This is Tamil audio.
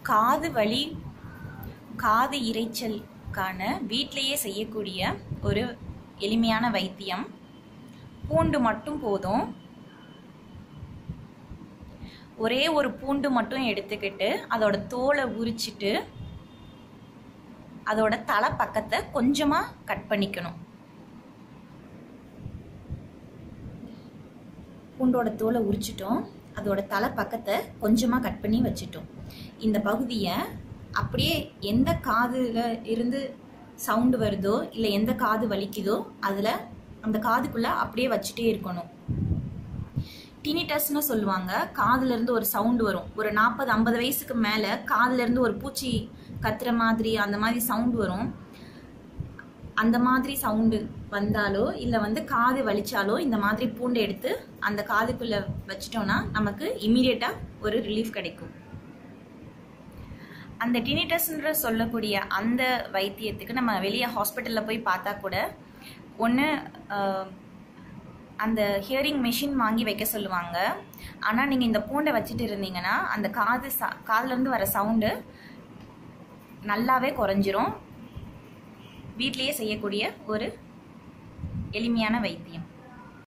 காது வலி காது இரைச்சலுக்கான வீட்டிலேயே செய்யக்கூடிய ஒரு எளிமையான வைத்தியம் பூண்டு மட்டும் போதும் ஒரே ஒரு பூண்டு மட்டும் எடுத்துக்கிட்டு அதோட தோலை உரிச்சிட்டு அதோட தலை பக்கத்தை கொஞ்சமாக கட் பண்ணிக்கணும் பூண்டோட தோலை உரிச்சிட்டோம் அதோட தலை பக்கத்தை கொஞ்சமாக கட் பண்ணி வச்சிட்டோம் இந்த பகுதியை அப்படியே எந்த காதில் இருந்து சவுண்டு வருதோ இல்லை எந்த காது வலிக்குதோ அதில் அந்த காதுக்குள்ளே அப்படியே வச்சுட்டே இருக்கணும் டினிட்டஸ்னு சொல்லுவாங்க காதுல இருந்து ஒரு சவுண்டு வரும் ஒரு நாற்பது ஐம்பது வயசுக்கு மேலே காதுல இருந்து ஒரு பூச்சி கத்துற மாதிரி அந்த மாதிரி சவுண்டு வரும் அந்த மாதிரி சவுண்டு வந்தாலோ இல்லை வந்து காது வலிச்சாலோ இந்த மாதிரி பூண்டை எடுத்து அந்த காதுக்குள்ளே வச்சிட்டோம்னா நமக்கு இமீடியட்டாக ஒரு ரிலீஃப் கிடைக்கும் அந்த டினிட்டஸ்ன்ற சொல்லக்கூடிய அந்த வைத்தியத்துக்கு நம்ம வெளியே ஹாஸ்பிட்டலில் போய் பார்த்தா கூட ஒன்று அந்த ஹியரிங் மெஷின் வாங்கி வைக்க சொல்லுவாங்க ஆனால் நீங்கள் இந்த பூண்டை வச்சுட்டு இருந்தீங்கன்னா அந்த காது ச காதுலேருந்து வர சவுண்டு நல்லாவே குறைஞ்சிரும் வீட்லேயே செய்யக்கூடிய ஒரு எளிமையான வைத்தியம்